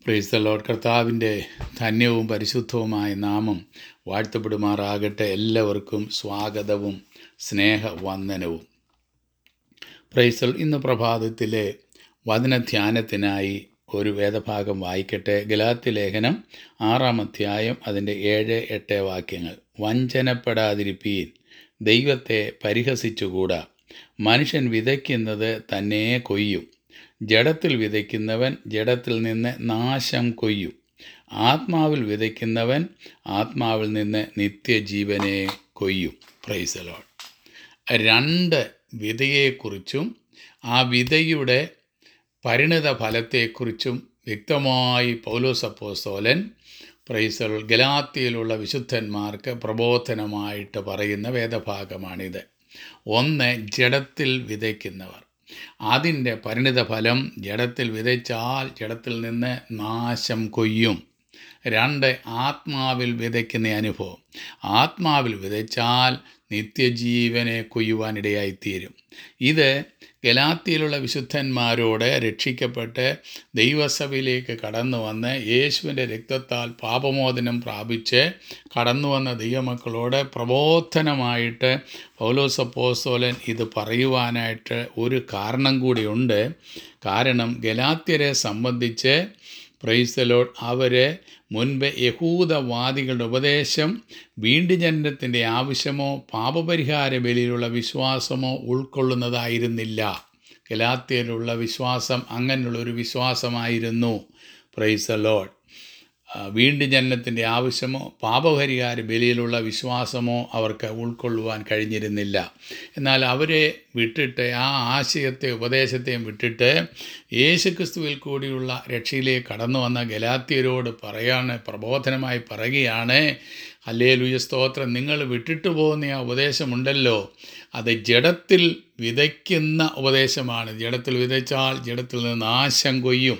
price load കർത്താവിൻ്റെ ധന്യവും പരിശുദ്ധവുമായ നാമം വാഴ്ത്തപ്പെടുമാറാകട്ടെ എല്ലാവർക്കും സ്വാഗതവും സ്നേഹവന്ദനവും പ്രൈസൽ ഇന്ന് പ്രഭാതത്തിലെ വചനധ്യാനത്തിനായി ഒരു വേദഭാഗം വായിക്കട്ടെ ഗലാത്തി ലേഖനം ആറാം അധ്യായം അതിൻ്റെ ഏഴ് എട്ട് വാക്യങ്ങൾ വഞ്ചനപ്പെടാതിരിപ്പീൻ ദൈവത്തെ പരിഹസിച്ചുകൂടാ മനുഷ്യൻ വിതയ്ക്കുന്നത് തന്നെ കൊയ്യും ജഡത്തിൽ വിതയ്ക്കുന്നവൻ ജഡത്തിൽ നിന്ന് നാശം കൊയ്യും ആത്മാവിൽ വിതയ്ക്കുന്നവൻ ആത്മാവിൽ നിന്ന് നിത്യജീവനെ കൊയ്യും പ്രൈസലോൺ രണ്ട് വിതയെക്കുറിച്ചും ആ വിതയുടെ പരിണിത ഫലത്തെക്കുറിച്ചും വ്യക്തമായി പൗലോസപ്പോസ്തോലൻ പ്രൈസൽ ഗലാത്തിയിലുള്ള വിശുദ്ധന്മാർക്ക് പ്രബോധനമായിട്ട് പറയുന്ന വേദഭാഗമാണിത് ഒന്ന് ജഡത്തിൽ വിതയ്ക്കുന്നവർ അതിൻ്റെ പരിണിത ഫലം ജഡത്തിൽ വിതച്ചാൽ ജഡത്തിൽ നിന്ന് നാശം കൊയ്യും രണ്ട് ആത്മാവിൽ വിതയ്ക്കുന്ന അനുഭവം ആത്മാവിൽ വിതച്ചാൽ നിത്യജീവനെ കൊയ്യുവാനിടയായിത്തീരും ഇത് ഗലാത്തിയിലുള്ള വിശുദ്ധന്മാരോട് രക്ഷിക്കപ്പെട്ട് ദൈവസഭയിലേക്ക് കടന്നു വന്ന് യേശുവിൻ്റെ രക്തത്താൽ പാപമോചനം പ്രാപിച്ച് കടന്നു വന്ന ദൈവമക്കളോട് പ്രബോധനമായിട്ട് പൗലോസപ്പോസ്തോലൻ ഇത് പറയുവാനായിട്ട് ഒരു കാരണം കൂടിയുണ്ട് കാരണം ഗലാത്യരെ സംബന്ധിച്ച് പ്രൈസലോഡ് അവരെ മുൻപ് യഹൂദവാദികളുടെ ഉപദേശം വീണ്ടും ജനനത്തിൻ്റെ ആവശ്യമോ പാപപരിഹാര ബലിയിലുള്ള വിശ്വാസമോ ഉൾക്കൊള്ളുന്നതായിരുന്നില്ല ഗലാത്യയിലുള്ള വിശ്വാസം അങ്ങനെയുള്ള ഒരു വിശ്വാസമായിരുന്നു പ്രൈസലോഡ് വീണ്ടും ജനനത്തിൻ്റെ ആവശ്യമോ പാപപരിഹാര ബലിയിലുള്ള വിശ്വാസമോ അവർക്ക് ഉൾക്കൊള്ളുവാൻ കഴിഞ്ഞിരുന്നില്ല എന്നാൽ അവരെ വിട്ടിട്ട് ആ ആശയത്തെ ഉപദേശത്തെയും വിട്ടിട്ട് യേശുക്രിസ്തുവിൽ കൂടിയുള്ള രക്ഷയിലേക്ക് കടന്നു വന്ന ഗലാത്യരോട് പറയാണ് പ്രബോധനമായി പറയുകയാണ് അല്ലേലുയ സ്തോത്രം നിങ്ങൾ വിട്ടിട്ട് പോകുന്ന ആ ഉപദേശമുണ്ടല്ലോ അത് ജഡത്തിൽ വിതയ്ക്കുന്ന ഉപദേശമാണ് ജഡത്തിൽ വിതച്ചാൽ ജഡത്തിൽ നിന്ന് നാശം കൊയ്യും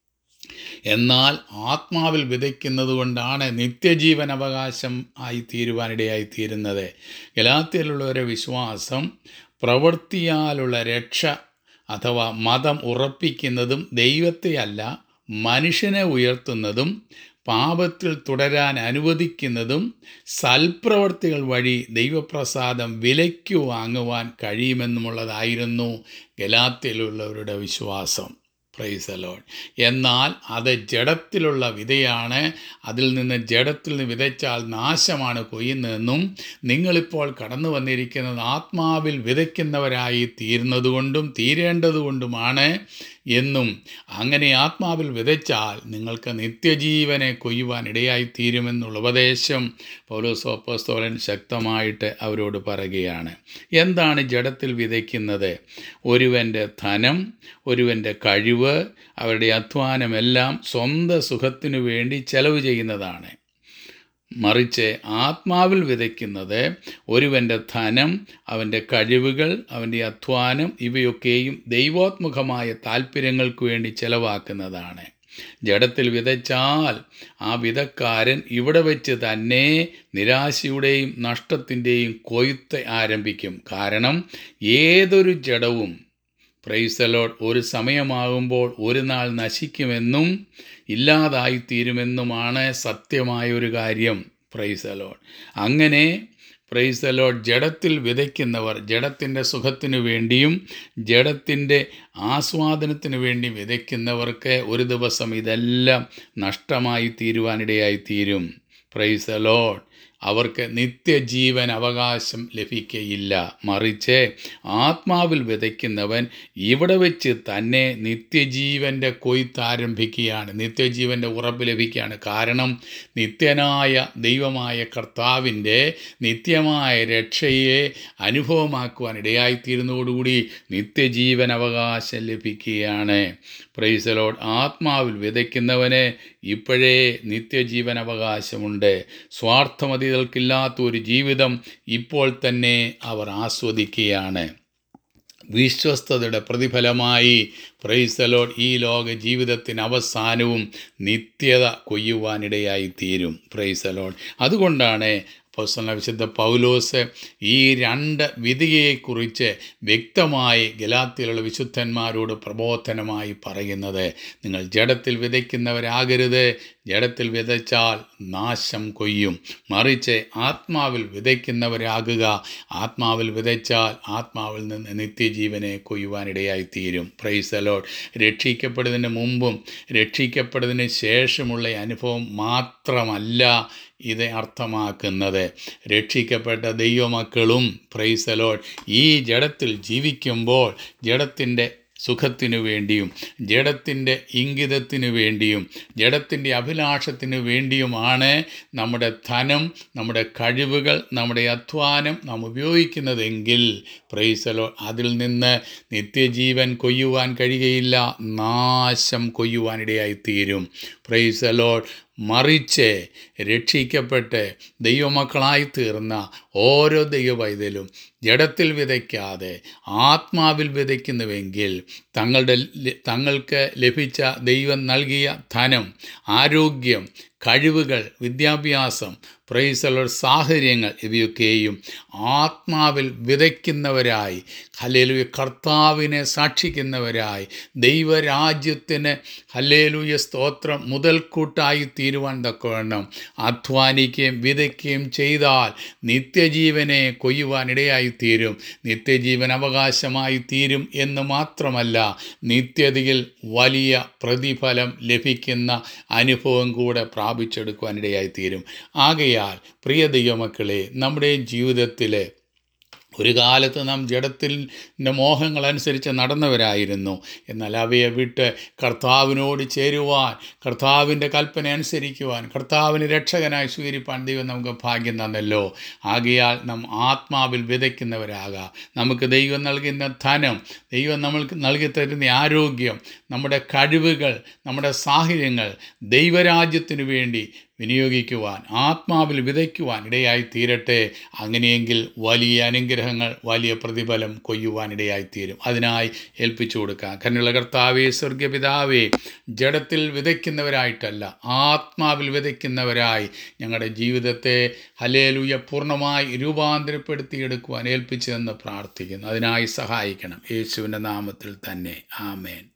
എന്നാൽ ആത്മാവിൽ വിതയ്ക്കുന്നത് കൊണ്ടാണ് നിത്യജീവൻ അവകാശം ആയി തീരുവാനിടയായി തീരുന്നത് ഗലാത്തിയിലുള്ളവരെ വിശ്വാസം പ്രവൃത്തിയാലുള്ള രക്ഷ അഥവാ മതം ഉറപ്പിക്കുന്നതും ദൈവത്തെയല്ല മനുഷ്യനെ ഉയർത്തുന്നതും പാപത്തിൽ തുടരാൻ അനുവദിക്കുന്നതും സൽപ്രവർത്തികൾ വഴി ദൈവപ്രസാദം വിലയ്ക്കു വാങ്ങുവാൻ കഴിയുമെന്നുമുള്ളതായിരുന്നു ഗലാത്തിലുള്ളവരുടെ വിശ്വാസം പ്രൈസലോൺ എന്നാൽ അത് ജഡത്തിലുള്ള വിതയാണ് അതിൽ നിന്ന് ജഡത്തിൽ നിന്ന് വിതച്ചാൽ നാശമാണ് കൊയ്യുന്നതെന്നും നിങ്ങളിപ്പോൾ കടന്നു വന്നിരിക്കുന്നത് ആത്മാവിൽ വിതയ്ക്കുന്നവരായി തീരുന്നതുകൊണ്ടും തീരേണ്ടതുകൊണ്ടുമാണ് എന്നും അങ്ങനെ ആത്മാവിൽ വിതച്ചാൽ നിങ്ങൾക്ക് നിത്യജീവനെ കൊയ്യുവാൻ ഇടയായി തീരുമെന്നുള്ള ഉപദേശം പൗലോസോപ്പസ്തോലൻ ശക്തമായിട്ട് അവരോട് പറയുകയാണ് എന്താണ് ജഡത്തിൽ വിതയ്ക്കുന്നത് ഒരുവൻ്റെ ധനം ഒരുവൻ്റെ കഴിവ് അവരുടെ അധ്വാനമെല്ലാം സ്വന്തം സുഖത്തിനു വേണ്ടി ചെലവ് ചെയ്യുന്നതാണ് മറിച്ച് ആത്മാവിൽ വിതയ്ക്കുന്നത് ഒരുവൻ്റെ ധനം അവൻ്റെ കഴിവുകൾ അവൻ്റെ അധ്വാനം ഇവയൊക്കെയും ദൈവോത്മുഖമായ താല്പര്യങ്ങൾക്ക് വേണ്ടി ചെലവാക്കുന്നതാണ് ജഡത്തിൽ വിതച്ചാൽ ആ വിതക്കാരൻ ഇവിടെ വെച്ച് തന്നെ നിരാശയുടെയും നഷ്ടത്തിൻ്റെയും കൊയ്ത്ത് ആരംഭിക്കും കാരണം ഏതൊരു ജഡവും പ്രൈസലോഡ് ഒരു സമയമാകുമ്പോൾ ഒരു നാൾ നശിക്കുമെന്നും ഇല്ലാതായിത്തീരുമെന്നുമാണ് സത്യമായ ഒരു കാര്യം പ്രൈസലോഡ് അങ്ങനെ പ്രൈസലോഡ് ജഡത്തിൽ വിതയ്ക്കുന്നവർ ജഡത്തിൻ്റെ സുഖത്തിനു വേണ്ടിയും ജഡത്തിൻ്റെ ആസ്വാദനത്തിനു വേണ്ടി വിതയ്ക്കുന്നവർക്ക് ഒരു ദിവസം ഇതെല്ലാം നഷ്ടമായി തീരുവാനിടയായി തീരും പ്രൈസലോഡ് അവർക്ക് നിത്യജീവൻ അവകാശം ലഭിക്കയില്ല മറിച്ച് ആത്മാവിൽ വിതയ്ക്കുന്നവൻ ഇവിടെ വെച്ച് തന്നെ നിത്യജീവൻ്റെ കൊയ്ത്ത് ആരംഭിക്കുകയാണ് നിത്യജീവൻ്റെ ഉറപ്പ് ലഭിക്കുകയാണ് കാരണം നിത്യനായ ദൈവമായ കർത്താവിൻ്റെ നിത്യമായ രക്ഷയെ അനുഭവമാക്കുവാൻ ഇടയായിത്തീരുന്നതോടുകൂടി നിത്യജീവൻ അവകാശം ലഭിക്കുകയാണ് പ്രൈസലോഡ് ആത്മാവിൽ വിതയ്ക്കുന്നവന് ഇപ്പോഴേ നിത്യജീവൻ അവകാശമുണ്ട് സ്വാർത്ഥമതികൾക്കില്ലാത്ത ഒരു ജീവിതം ഇപ്പോൾ തന്നെ അവർ ആസ്വദിക്കുകയാണ് വിശ്വസ്തതയുടെ പ്രതിഫലമായി പ്രൈസലോഡ് ഈ ലോക ജീവിതത്തിന് അവസാനവും നിത്യത കൊയ്യുവാനിടയായി തീരും പ്രൈസലോഡ് അതുകൊണ്ടാണ് അപ്പോസ്തലനായ വിശുദ്ധ പൗലോസ് ഈ രണ്ട് വിധിയെക്കുറിച്ച് വ്യക്തമായി ഗലാത്തിലുള്ള വിശുദ്ധന്മാരോട് പ്രബോധനമായി പറയുന്നത് നിങ്ങൾ ജഡത്തിൽ വിതയ്ക്കുന്നവരാകരുത് ജഡത്തിൽ വിതച്ചാൽ നാശം കൊയ്യും മറിച്ച് ആത്മാവിൽ വിതയ്ക്കുന്നവരാകുക ആത്മാവിൽ വിതച്ചാൽ ആത്മാവിൽ നിന്ന് നിത്യജീവനെ കൊയ്യുവാനിടയായി തീരും പ്രൈസലോഡ് രക്ഷിക്കപ്പെടുന്നതിന് മുമ്പും രക്ഷിക്കപ്പെടുന്നതിന് ശേഷമുള്ള അനുഭവം മാത്രമല്ല ഇത് അർത്ഥമാക്കുന്നത് രക്ഷിക്കപ്പെട്ട ദൈവമക്കളും പ്രൈസലോഡ് ഈ ജഡത്തിൽ ജീവിക്കുമ്പോൾ ജഡത്തിൻ്റെ സുഖത്തിനു വേണ്ടിയും ജഡത്തിൻ്റെ ഇംഗിതത്തിനു വേണ്ടിയും ജഡത്തിൻ്റെ അഭിലാഷത്തിനു വേണ്ടിയുമാണ് നമ്മുടെ ധനം നമ്മുടെ കഴിവുകൾ നമ്മുടെ അധ്വാനം നാം ഉപയോഗിക്കുന്നതെങ്കിൽ പ്രൈസലോ അതിൽ നിന്ന് നിത്യജീവൻ കൊയ്യുവാൻ കഴിയുകയില്ല നാശം കൊയ്യുവാനിടയായി തീരും പ്രൈസലോ മറിച്ച് രക്ഷിക്കപ്പെട്ട് ദൈവമക്കളായി തീർന്ന ഓരോ ദൈവവൈതലും ജഡത്തിൽ വിതയ്ക്കാതെ ആത്മാവിൽ വിതയ്ക്കുന്നുവെങ്കിൽ തങ്ങളുടെ ല- തങ്ങൾക്ക് ലഭിച്ച ദൈവം നൽകിയ ധനം ആരോഗ്യം കഴിവുകൾ വിദ്യാഭ്യാസം പ്രൈസലർ സാഹചര്യങ്ങൾ ഇവയൊക്കെയും ആത്മാവിൽ വിതയ്ക്കുന്നവരായി ഹലേലുയ കർത്താവിനെ സാക്ഷിക്കുന്നവരായി ദൈവരാജ്യത്തിന് ഹലേലുയ സ്തോത്രം മുതൽക്കൂട്ടായി തീരുവാൻ തക്കവണ്ണം അധ്വാനിക്കുകയും വിതയ്ക്കുകയും ചെയ്താൽ നിത്യജീവനെ കൊയ്യുവാൻ ഇടയായി തീരും നിത്യജീവൻ അവകാശമായി തീരും എന്ന് മാത്രമല്ല നിത്യതയിൽ വലിയ പ്രതിഫലം ലഭിക്കുന്ന അനുഭവം കൂടെ പ്രാപിച്ചെടുക്കുവാനിടയായി തീരും ആകയാൽ പ്രിയ ദൈവമക്കളെ നമ്മുടെ ജീവിതത്തിലെ ഒരു കാലത്ത് നാം ജഡത്തിൻ്റെ മോഹങ്ങളനുസരിച്ച് നടന്നവരായിരുന്നു എന്നാൽ അവയെ വിട്ട് കർത്താവിനോട് ചേരുവാൻ കർത്താവിൻ്റെ കൽപ്പന അനുസരിക്കുവാൻ കർത്താവിന് രക്ഷകനായി സ്വീകരിപ്പാൻ ദൈവം നമുക്ക് ഭാഗ്യം തന്നല്ലോ ആകയാൽ നാം ആത്മാവിൽ വിതയ്ക്കുന്നവരാകാം നമുക്ക് ദൈവം നൽകുന്ന ധനം ദൈവം നമ്മൾക്ക് നൽകി തരുന്ന ആരോഗ്യം നമ്മുടെ കഴിവുകൾ നമ്മുടെ സാഹചര്യങ്ങൾ ദൈവരാജ്യത്തിനു വേണ്ടി വിനിയോഗിക്കുവാൻ ആത്മാവിൽ വിതയ്ക്കുവാൻ ഇടയായി തീരട്ടെ അങ്ങനെയെങ്കിൽ വലിയ അനുഗ്രഹങ്ങൾ വലിയ പ്രതിഫലം കൊയ്യുവാൻ ഇടയായി തീരും അതിനായി ഏൽപ്പിച്ചു കൊടുക്കാം കന്നുള്ള കർത്താവേ സ്വർഗപിതാവേ ജഡത്തിൽ വിതയ്ക്കുന്നവരായിട്ടല്ല ആത്മാവിൽ വിതയ്ക്കുന്നവരായി ഞങ്ങളുടെ ജീവിതത്തെ ഹലേലുയ പൂർണ്ണമായി രൂപാന്തരപ്പെടുത്തിയെടുക്കുവാൻ ഏൽപ്പിച്ചതെന്ന് പ്രാർത്ഥിക്കുന്നു അതിനായി സഹായിക്കണം യേശുവിൻ്റെ നാമത്തിൽ തന്നെ ആമേൻ